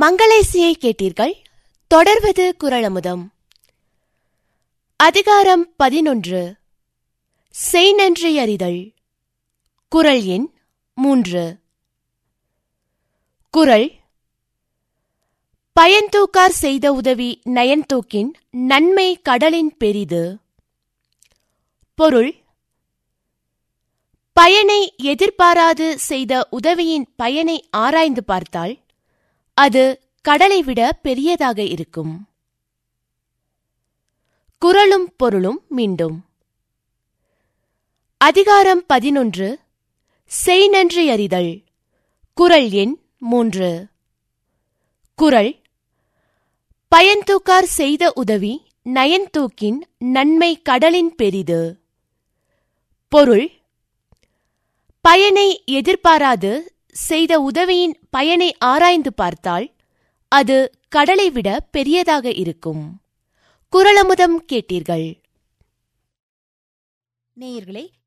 மங்களேசியை கேட்டீர்கள் தொடர்வது குரலமுதம் அதிகாரம் பதினொன்று செய் நன்றி அறிதல் குரல் எண் மூன்று குரல் பயன்தூக்கார் செய்த உதவி நயன்தூக்கின் நன்மை கடலின் பெரிது பொருள் பயனை எதிர்பாராது செய்த உதவியின் பயனை ஆராய்ந்து பார்த்தால் அது கடலை விட பெரியதாக இருக்கும் குரலும் பொருளும் மீண்டும் அதிகாரம் பதினொன்று செய் நன்றி அறிதல் குரல் எண் மூன்று குரல் பயன்தூக்கார் செய்த உதவி நயன்தூக்கின் நன்மை கடலின் பெரிது பொருள் பயனை எதிர்பாராது செய்த உதவியின் பயனை ஆராய்ந்து பார்த்தால் அது கடலை விட பெரியதாக இருக்கும் குரலமுதம் கேட்டீர்கள் நேயர்களே